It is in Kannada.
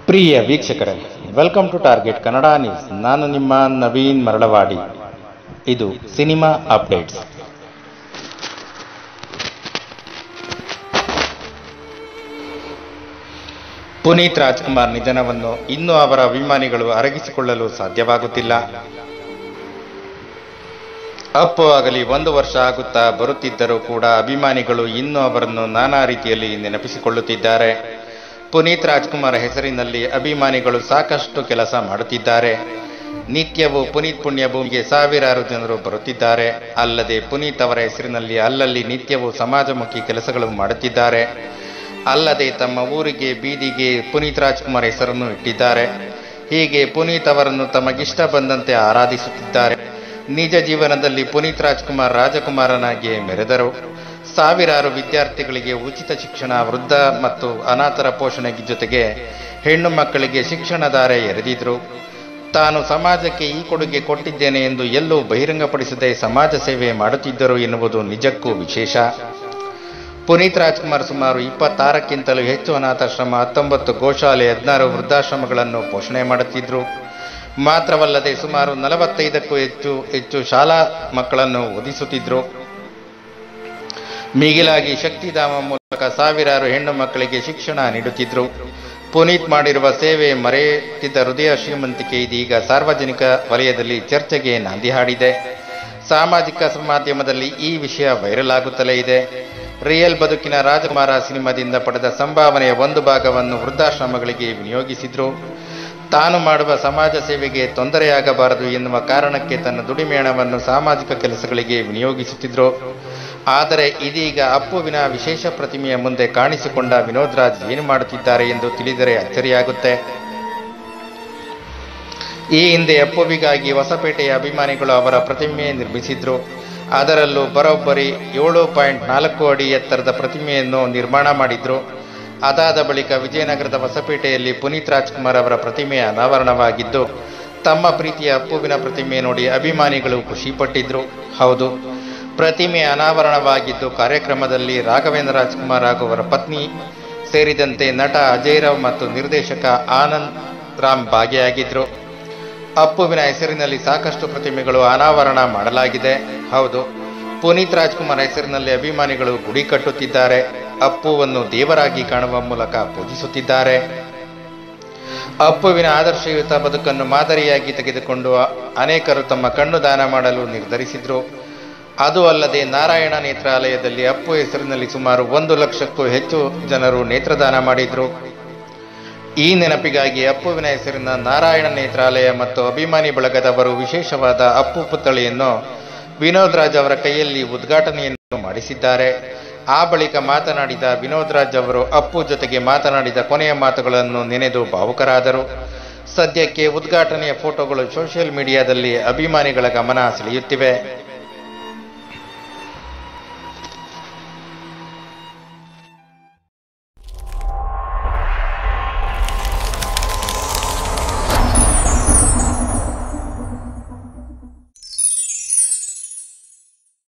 ಪ್ರಿಯ ವೀಕ್ಷಕರೇ welcome to target Kannada news ನಾನು ನಿಮ್ಮ ನವೀನ್ ಮರಳವಾಡಿ ಇದು ಸಿನಿಮಾ ಅಪ್ಡೇಟ್ಸ್ ಪುನೀತ್ ರಾಜ್ಕುಮಾರ್ ನಿಧನವನ್ನು ಇನ್ನೂ ಅವರ ಅಭಿಮಾನಿಗಳು ಅರಗಿಸಿಕೊಳ್ಳಲು ಸಾಧ್ಯವಾಗುತ್ತಿಲ್ಲ ಅಪ್ಪು ಆಗಲಿ ಒಂದು ವರ್ಷ ಆಗುತ್ತಾ ಬರುತ್ತಿದ್ದರೂ ಕೂಡ ಅಭಿಮಾನಿಗಳು ಇನ್ನೂ ಅವರನ್ನು ನಾನಾ ರೀತಿಯಲ್ಲಿ ನೆನಪಿಸಿಕೊಳ್ಳುತ್ತಿದ್ದಾರೆ ಪುನೀತ್ ರಾಜ್ಕುಮಾರ್ ಹೆಸರಿನಲ್ಲಿ ಅಭಿಮಾನಿಗಳು ಸಾಕಷ್ಟು ಕೆಲಸ ಮಾಡುತ್ತಿದ್ದಾರೆ ನಿತ್ಯವೂ ಪುನೀತ್ ಪುಣ್ಯಭೂಮಿಗೆ ಸಾವಿರಾರು ಜನರು ಬರುತ್ತಿದ್ದಾರೆ ಅಲ್ಲದೆ ಪುನೀತ್ ಅವರ ಹೆಸರಿನಲ್ಲಿ ಅಲ್ಲಲ್ಲಿ ನಿತ್ಯವೂ ಸಮಾಜಮುಖಿ ಕೆಲಸಗಳು ಮಾಡುತ್ತಿದ್ದಾರೆ ಅಲ್ಲದೆ ತಮ್ಮ ಊರಿಗೆ ಬೀದಿಗೆ ಪುನೀತ್ ರಾಜ್ಕುಮಾರ್ ಹೆಸರನ್ನು ಇಟ್ಟಿದ್ದಾರೆ ಹೀಗೆ ಪುನೀತ್ ಅವರನ್ನು ತಮಗಿಷ್ಟ ಬಂದಂತೆ ಆರಾಧಿಸುತ್ತಿದ್ದಾರೆ ನಿಜ ಜೀವನದಲ್ಲಿ ಪುನೀತ್ ರಾಜ್ಕುಮಾರ್ ರಾಜಕುಮಾರನಾಗಿ ಮೆರೆದರು ಸಾವಿರಾರು ವಿದ್ಯಾರ್ಥಿಗಳಿಗೆ ಉಚಿತ ಶಿಕ್ಷಣ ವೃದ್ಧ ಮತ್ತು ಅನಾಥರ ಪೋಷಣೆಗೆ ಜೊತೆಗೆ ಹೆಣ್ಣು ಮಕ್ಕಳಿಗೆ ಶಿಕ್ಷಣಧಾರೆ ಎರೆದಿದ್ರು ತಾನು ಸಮಾಜಕ್ಕೆ ಈ ಕೊಡುಗೆ ಕೊಟ್ಟಿದ್ದೇನೆ ಎಂದು ಎಲ್ಲೂ ಬಹಿರಂಗಪಡಿಸದೆ ಸಮಾಜ ಸೇವೆ ಮಾಡುತ್ತಿದ್ದರು ಎನ್ನುವುದು ನಿಜಕ್ಕೂ ವಿಶೇಷ ಪುನೀತ್ ರಾಜ್ಕುಮಾರ್ ಸುಮಾರು ಇಪ್ಪತ್ತಾರಕ್ಕಿಂತಲೂ ಹೆಚ್ಚು ಅನಾಥಾಶ್ರಮ ಹತ್ತೊಂಬತ್ತು ಗೋಶಾಲೆ ಹದಿನಾರು ವೃದ್ಧಾಶ್ರಮಗಳನ್ನು ಪೋಷಣೆ ಮಾಡುತ್ತಿದ್ರು ಮಾತ್ರವಲ್ಲದೆ ಸುಮಾರು ನಲವತ್ತೈದಕ್ಕೂ ಹೆಚ್ಚು ಹೆಚ್ಚು ಶಾಲಾ ಮಕ್ಕಳನ್ನು ಓದಿಸುತ್ತಿದ್ರು ಮಿಗಿಲಾಗಿ ಶಕ್ತಿಧಾಮ ಮೂಲಕ ಸಾವಿರಾರು ಹೆಣ್ಣು ಮಕ್ಕಳಿಗೆ ಶಿಕ್ಷಣ ನೀಡುತ್ತಿದ್ರು ಪುನೀತ್ ಮಾಡಿರುವ ಸೇವೆ ಮರೆಯುತ್ತಿದ್ದ ಹೃದಯ ಶ್ರೀಮಂತಿಕೆ ಇದೀಗ ಸಾರ್ವಜನಿಕ ವಲಯದಲ್ಲಿ ಚರ್ಚೆಗೆ ನಾಂದಿ ಹಾಡಿದೆ ಸಾಮಾಜಿಕ ಮಾಧ್ಯಮದಲ್ಲಿ ಈ ವಿಷಯ ವೈರಲ್ ಆಗುತ್ತಲೇ ಇದೆ ರಿಯಲ್ ಬದುಕಿನ ರಾಜಕುಮಾರ ಸಿನಿಮಾದಿಂದ ಪಡೆದ ಸಂಭಾವನೆಯ ಒಂದು ಭಾಗವನ್ನು ವೃದ್ಧಾಶ್ರಮಗಳಿಗೆ ವಿನಿಯೋಗಿಸಿದ್ರು ತಾನು ಮಾಡುವ ಸಮಾಜ ಸೇವೆಗೆ ತೊಂದರೆಯಾಗಬಾರದು ಎನ್ನುವ ಕಾರಣಕ್ಕೆ ತನ್ನ ದುಡಿಮೆ ಹಣವನ್ನು ಸಾಮಾಜಿಕ ಕೆಲಸಗಳಿಗೆ ವಿನಿಯೋಗಿಸುತ್ತಿದ್ರು ಆದರೆ ಇದೀಗ ಅಪ್ಪುವಿನ ವಿಶೇಷ ಪ್ರತಿಮೆಯ ಮುಂದೆ ಕಾಣಿಸಿಕೊಂಡ ವಿನೋದ್ ರಾಜ್ ಏನು ಮಾಡುತ್ತಿದ್ದಾರೆ ಎಂದು ತಿಳಿದರೆ ಅಚ್ಚರಿಯಾಗುತ್ತೆ ಈ ಹಿಂದೆ ಅಪ್ಪುವಿಗಾಗಿ ಹೊಸಪೇಟೆಯ ಅಭಿಮಾನಿಗಳು ಅವರ ಪ್ರತಿಮೆ ನಿರ್ಮಿಸಿದ್ರು ಅದರಲ್ಲೂ ಬರೋಬ್ಬರಿ ಏಳು ಪಾಯಿಂಟ್ ನಾಲ್ಕು ಅಡಿ ಎತ್ತರದ ಪ್ರತಿಮೆಯನ್ನು ನಿರ್ಮಾಣ ಮಾಡಿದ್ರು ಅದಾದ ಬಳಿಕ ವಿಜಯನಗರದ ಹೊಸಪೇಟೆಯಲ್ಲಿ ಪುನೀತ್ ರಾಜ್ಕುಮಾರ್ ಅವರ ಪ್ರತಿಮೆ ಅನಾವರಣವಾಗಿದ್ದು ತಮ್ಮ ಪ್ರೀತಿಯ ಅಪ್ಪುವಿನ ಪ್ರತಿಮೆ ನೋಡಿ ಅಭಿಮಾನಿಗಳು ಖುಷಿಪಟ್ಟಿದ್ರು ಹೌದು ಪ್ರತಿಮೆ ಅನಾವರಣವಾಗಿದ್ದು ಕಾರ್ಯಕ್ರಮದಲ್ಲಿ ರಾಘವೇಂದ್ರ ರಾಜ್ಕುಮಾರ್ ಹಾಗೂ ಅವರ ಪತ್ನಿ ಸೇರಿದಂತೆ ನಟ ಅಜಯ್ ರಾವ್ ಮತ್ತು ನಿರ್ದೇಶಕ ಆನಂದ್ ರಾಮ್ ಭಾಗಿಯಾಗಿದ್ರು ಅಪ್ಪುವಿನ ಹೆಸರಿನಲ್ಲಿ ಸಾಕಷ್ಟು ಪ್ರತಿಮೆಗಳು ಅನಾವರಣ ಮಾಡಲಾಗಿದೆ ಹೌದು ಪುನೀತ್ ರಾಜ್ಕುಮಾರ್ ಹೆಸರಿನಲ್ಲಿ ಅಭಿಮಾನಿಗಳು ಗುಡಿ ಕಟ್ಟುತ್ತಿದ್ದಾರೆ ಅಪ್ಪುವನ್ನು ದೇವರಾಗಿ ಕಾಣುವ ಮೂಲಕ ಪೂಜಿಸುತ್ತಿದ್ದಾರೆ ಅಪ್ಪುವಿನ ಆದರ್ಶಯುತ ಬದುಕನ್ನು ಮಾದರಿಯಾಗಿ ತೆಗೆದುಕೊಂಡು ಅನೇಕರು ತಮ್ಮ ಕಣ್ಣು ದಾನ ಮಾಡಲು ನಿರ್ಧರಿಸಿದ್ರು ಅದು ಅಲ್ಲದೆ ನಾರಾಯಣ ನೇತ್ರಾಲಯದಲ್ಲಿ ಅಪ್ಪು ಹೆಸರಿನಲ್ಲಿ ಸುಮಾರು ಒಂದು ಲಕ್ಷಕ್ಕೂ ಹೆಚ್ಚು ಜನರು ನೇತ್ರದಾನ ಮಾಡಿದ್ರು ಈ ನೆನಪಿಗಾಗಿ ಅಪ್ಪುವಿನ ಹೆಸರಿನ ನಾರಾಯಣ ನೇತ್ರಾಲಯ ಮತ್ತು ಅಭಿಮಾನಿ ಬಳಗದವರು ವಿಶೇಷವಾದ ಅಪ್ಪು ಪುತ್ಥಳಿಯನ್ನು ವಿನೋದ್ ರಾಜ್ ಅವರ ಕೈಯಲ್ಲಿ ಉದ್ಘಾಟನೆಯನ್ನು ಮಾಡಿಸಿದ್ದಾರೆ ಆ ಬಳಿಕ ಮಾತನಾಡಿದ ವಿನೋದ್ ರಾಜ್ ಅವರು ಅಪ್ಪು ಜೊತೆಗೆ ಮಾತನಾಡಿದ ಕೊನೆಯ ಮಾತುಗಳನ್ನು ನೆನೆದು ಭಾವುಕರಾದರು ಸದ್ಯಕ್ಕೆ ಉದ್ಘಾಟನೆಯ ಫೋಟೋಗಳು ಸೋಷಿಯಲ್ ಮೀಡಿಯಾದಲ್ಲಿ ಅಭಿಮಾನಿಗಳ ಗಮನ ಸೆಳೆಯುತ್ತಿವೆ